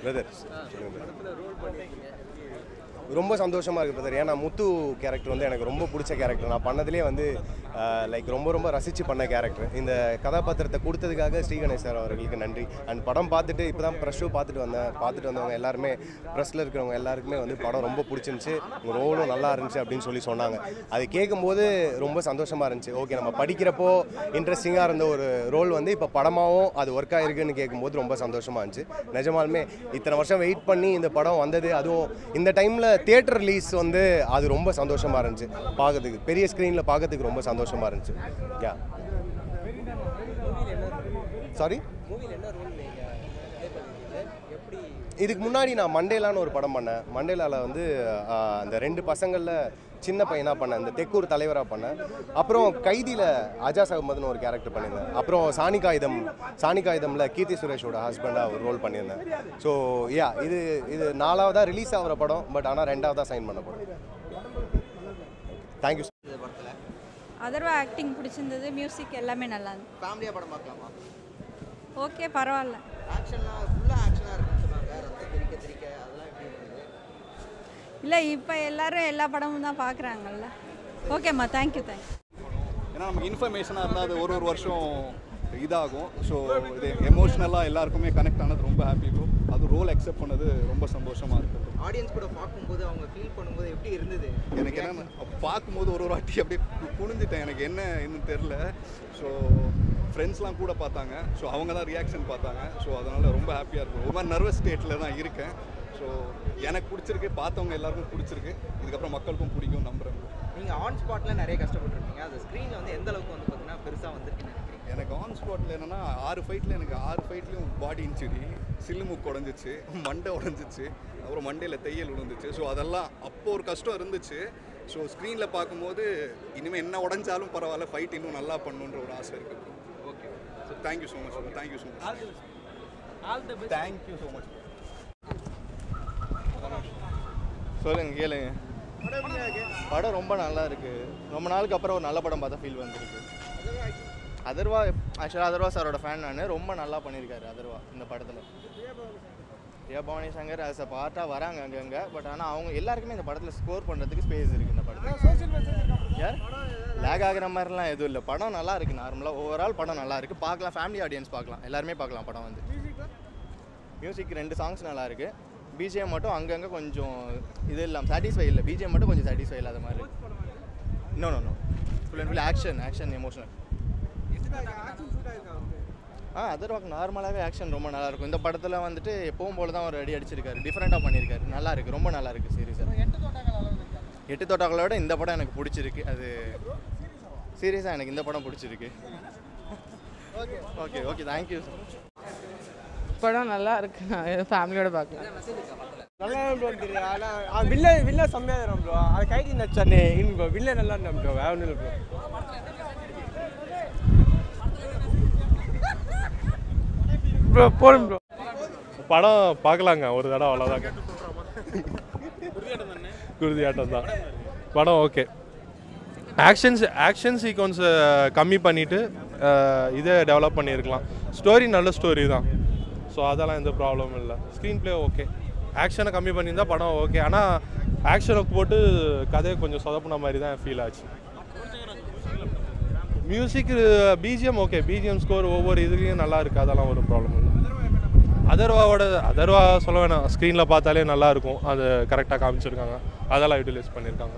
brother சொல்லுங்க ரொம்ப சந்தோஷமாக இருக்குது பிரதர் ஏன்னா முத்து கேரக்டர் வந்து எனக்கு ரொம்ப பிடிச்ச கேரக்டர் நான் பண்ணதுலேயே வந்து லைக் ரொம்ப ரொம்ப ரசித்து பண்ண கேரக்டர் இந்த கதாபாத்திரத்தை கொடுத்ததுக்காக ஸ்ரீகணேஷ் சார் அவர்களுக்கு நன்றி அண்ட் படம் பார்த்துட்டு இப்போ தான் ப்ரெஷ் ஷோ பார்த்துட்டு வந்தேன் பார்த்துட்டு வந்தவங்க எல்லாருமே ப்ரெஸ்ஸில் இருக்கிறவங்க எல்லாருக்குமே வந்து படம் ரொம்ப பிடிச்சிருந்துச்சு உங்கள் ரோலும் நல்லா இருந்துச்சு அப்படின்னு சொல்லி சொன்னாங்க அது கேட்கும்போது ரொம்ப சந்தோஷமாக இருந்துச்சு ஓகே நம்ம படிக்கிறப்போ இன்ட்ரெஸ்டிங்காக இருந்த ஒரு ரோல் வந்து இப்போ படமாகவும் அது ஒர்க் ஆகிருக்குன்னு கேட்கும்போது ரொம்ப சந்தோஷமாக இருந்துச்சு நிஜமாலுமே இத்தனை வருஷம் வெயிட் பண்ணி இந்த படம் வந்தது அதுவும் இந்த டைமில் தியேட்டர் ரிலீஸ் வந்து அது ரொம்ப சந்தோஷமாக இருந்துச்சு பார்க்கறதுக்கு பெரிய ஸ்க்ரீனில் பார்க்கறதுக்கு ரொம்ப சந்தோஷமாக இருந்துச்சு யா சாரி இதுக்கு முன்னாடி நான் மண்டேலான்னு ஒரு படம் பண்ணேன் மண்டேலாவில் வந்து ஆஹ், அந்த ரெண்டு பசங்களில் சின்ன பையனாக பண்ணேன் இந்த தெக்கூர் தலைவராக பண்ணேன் அப்புறம் கைதியில் அஜாஸ் அகமதுன்னு ஒரு கேரக்டர் பண்ணியிருந்தேன் அப்புறம் சாணிகாயுதம் சாணிகாயுதம்ல கீர்த்தி சுரேஷோட ஹஸ்பண்டாக ஒரு ரோல் பண்ணியிருந்தேன் ஸோ யா இது இது நாலாவதாக ரிலீஸ் ஆகிற படம் பட் ஆனால் ரெண்டாவதாக சைன் பண்ண படம் தேங்க்யூ அதர்வா ஆக்டிங் பிடிச்சிருந்தது மியூசிக் எல்லாமே நல்லா இருந்தது ஃபேமிலியாக படம் பார்க்கலாமா ஓகே பரவாயில்ல ஆக்ஷன்லாம் ஃபுல்லாக ஆக்ஷனாக இருக்குன்னு சொன்னாங்க ரத்தம் திரிக்க திரிக்க அதெல்லாம் எப்படி இருந்தது இல்லை இப்போ எல்லாரும் எல்லா படமும் தான் பார்க்குறாங்கல்ல ஓகேம்மா தேங்க்யூ தேங்க்யூ ஏன்னா நமக்கு இன்ஃபர்மேஷனாக இருந்தால் அது ஒரு ஒரு வருஷம் இதாகும் ஸோ இது எமோஷ்னலாக எல்லாருக்குமே கனெக்ட் ஆனது ரொம்ப ஹாப்பி ப்ரோ அது ரோல் அக்செப்ட் பண்ணது ரொம்ப சந்தோஷமாக இருக்குது ஆடியன்ஸ் கூட பார்க்கும்போது அவங்க ஃபீல் பண்ணும்போது எப்படி இருந்தது எனக்கு என்ன பார்க்கும்போது ஒரு ஒரு வாட்டி அப்படியே கு- குனிஞ்சிட்டேன் எனக்கு என்ன இன்னும் தெரில ஸோ ஃப்ரெண்ட்ஸ்லாம் கூட பார்த்தாங்க ஸோ அவங்க தான் ரியாக்ஷன் பார்த்தாங்க ஸோ அதனால் ரொம்ப ஹாப்பியாக இருக்கும் ரொம்ப நர்வஸ் ஸ்டேட்டில் தான் இருக்கேன் ஸோ எனக்கு பிடிச்சிருக்கு பார்த்தவங்க எல்லாருக்கும் பிடிச்சிருக்கு இதுக்கப்புறம் மக்களுக்கும் பிடிக்கும் நம்புகிறேன் நீங்கள் ஆன் ஸ்பாட்டில் நிறைய கஷ்டப்பட்டுருக்கீங்க அது ஸ்க்ரீனில் வந்து எந்த அளவுக்கு வந்து பார்த்தீங்கன்னா பெருசாக வந்திருக்குன்னு நினைக்கிறீங்க எனக்கு ஆன் ஸ்பாட்டில் என்னென்னா ஆறு ஃபைட்டில் எனக்கு ஆறு ஃபைட்லேயும் பாடி இன்ஜுரி சில்லுமுக்கு உடஞ்சிச்சு மண்டை உடஞ்சிச்சு அப்புறம் மண்டையில் தையல் விழுந்துச்சு ஸோ அதெல்லாம் அப்போ ஒரு கஷ்டம் இருந்துச்சு ஸோ ஸ்க்ரீனில் பார்க்கும்போது இனிமேல் என்ன உடஞ்சாலும் பரவாயில்ல ஃபைட் இன்னும் நல்லா பண்ணணுன்ற ஒரு ஆசை இருக்குது okay so thank you so much thank you so much thank you so much சொல்லுங்க கேளுங்க படம் ரொம்ப நல்லா இருக்கு ரொம்ப நாளுக்கு அப்புறம் ஒரு நல்ல படம் பார்த்தா ஃபீல் வந்திருக்கு அதர்வா ஆக்சுவலாக அதர்வா சாரோட ஃபேன் நான் ரொம்ப நல்லா பண்ணியிருக்காரு அதர்வா இந்த படத்தில் பிரியா பவானி சங்கர் ஆஸ் அ பார்ட்டாக வராங்க அங்கங்கே பட் ஆனால் அவங்க எல்லாருக்குமே இந்த படத்தில் ஸ்கோர் பண்ணுறதுக்கு ஸ்பேஸ் இருக்குது இந்த படத்தில் யார் லேக் ஆகிற மாதிரிலாம் எதுவும் இல்லை படம் நல்லா இருக்குது நார்மலாக ஓவரால் படம் நல்லா இருக்குது பார்க்கலாம் ஃபேமிலி ஆடியன்ஸ் பார்க்கலாம் எல்லாருமே பார்க்கலாம் படம் வந்து மியூசிக் ரெண்டு சாங்ஸ் நல்லா இருக்கு பிஜிஎம் மட்டும் அங்கங்கே கொஞ்சம் இது இல்லாமல் சாட்டிஸ்ஃபை இல்லை பிஜிஎம் மட்டும் கொஞ்சம் சாட்டிஸ்ஃபை இல்லாத மாதிரி no no no full and full action action emotional ஆ அதர்வாக் நார்மலாகவே ஆக்ஷன் ரொம்ப நல்லா இருக்கும் இந்த படத்தில் வந்துட்டு எப்பவும் போல தான் ஒரு அடி அடிச்சிருக்காரு டிஃப்ரெண்ட்டாக பண்ணியிருக்காரு நல்லா இருக்கு ரொம்ப நல்லா இருக்கு சீரியஸாக எட்டு தோட்டாக்களை விட இந்த படம் எனக்கு பிடிச்சிருக்கு அது சீரியஸாக எனக்கு இந்த படம் பிடிச்சிருக்கு ஓகே ஓகே தேங்க்யூ படம் நல்லா இருக்கு நான் ஃபேமிலியோட பார்க்கலாம் நல்லா ப்ரோ தெரியும் ஆனால் வில்ல வில்ல செம்மையாக இருக்கும் ப்ரோ அது கைதி நச்சானே இன் ப்ரோ வில்ல நல்லா இருந்தா ப்ரோ வேற ஒன்றும் இல்லை ப்ரோ ப்ரோ போடும் ப்ரோ படம் பார்க்கலாங்க ஒரு தடவை அவ்வளோதாங்க குருதியாட்டம் தான் படம் ஓகே ஆக்ஷன்ஸ் ஆக்ஷன் சீக்வன்ஸை கம்மி பண்ணிவிட்டு இதை டெவலப் பண்ணியிருக்கலாம் ஸ்டோரி நல்ல ஸ்டோரி தான் ஸோ அதெல்லாம் எந்த ப்ராப்ளமும் இல்லை ஸ்க்ரீன் ப்ளே ஓகே ஆக்ஷனை கம்மி பண்ணியிருந்தா படம் ஓகே ஆனால் ஆக்ஷனை போட்டு கதையை கொஞ்சம் சொதப்புன மாதிரி தான் ஃபீல் ஆச்சு music BGM okay BGM score ஒவ்வொரு இதுலேயும் நல்லா இருக்குது அதெல்லாம் ஒரு ப்ராப்ளம் இல்லை அதர்வாவோட அதர்வா சொல்ல வேணாம் ஸ்க்ரீனில் பார்த்தாலே நல்லா இருக்கும் அது கரெக்டாக காமிச்சிருக்காங்க அதெல்லாம் யூட்டிலைஸ் பண்ணியிருக்காங்க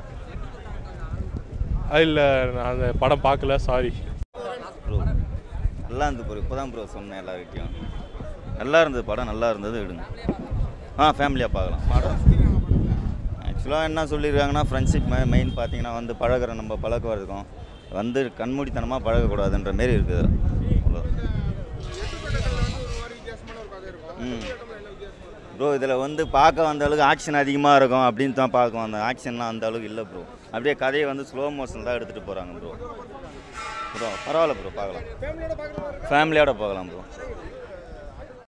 இல்லை நான் அந்த படம் பார்க்கல சாரி ப்ரோ நல்லா இருந்தது ப்ரோ இப்போ தான் ப்ரோ சொன்னேன் எல்லார்கிட்டையும் நல்லா இருந்தது படம் நல்லா இருந்தது விடுங்க ஆ ஃபேமிலியாக பார்க்கலாம் படம் ஆக்சுவலாக என்ன சொல்லியிருக்காங்கன்னா ஃப்ரெண்ட்ஷிப் மெயின் பார்த்தீங்கன்னா வந்து பழகுற நம்ம பழக்கம் இருக்கும் வந்து கண்மூடித்தனமாக பழகக்கூடாதுன்ற மாரி இருக்குது அவ்வளோதான் ம் ப்ரோ இதில் வந்து பார்க்க வந்த அளவுக்கு ஆக்ஷன் அதிகமாக இருக்கும் அப்படின்னு தான் பார்க்க வந்தேன் ஆக்ஷன்லாம் அந்த அளவுக்கு இல்லை ப்ரோ அப்படியே கதையை வந்து ஸ்லோ மோஷன் தான் எடுத்துகிட்டு போகிறாங்க ப்ரோ ப்ரோ பரவாயில்ல ப்ரோ பார்க்கலாம் ஃபேமிலியோட பார்க்கலாம் ப்ரோ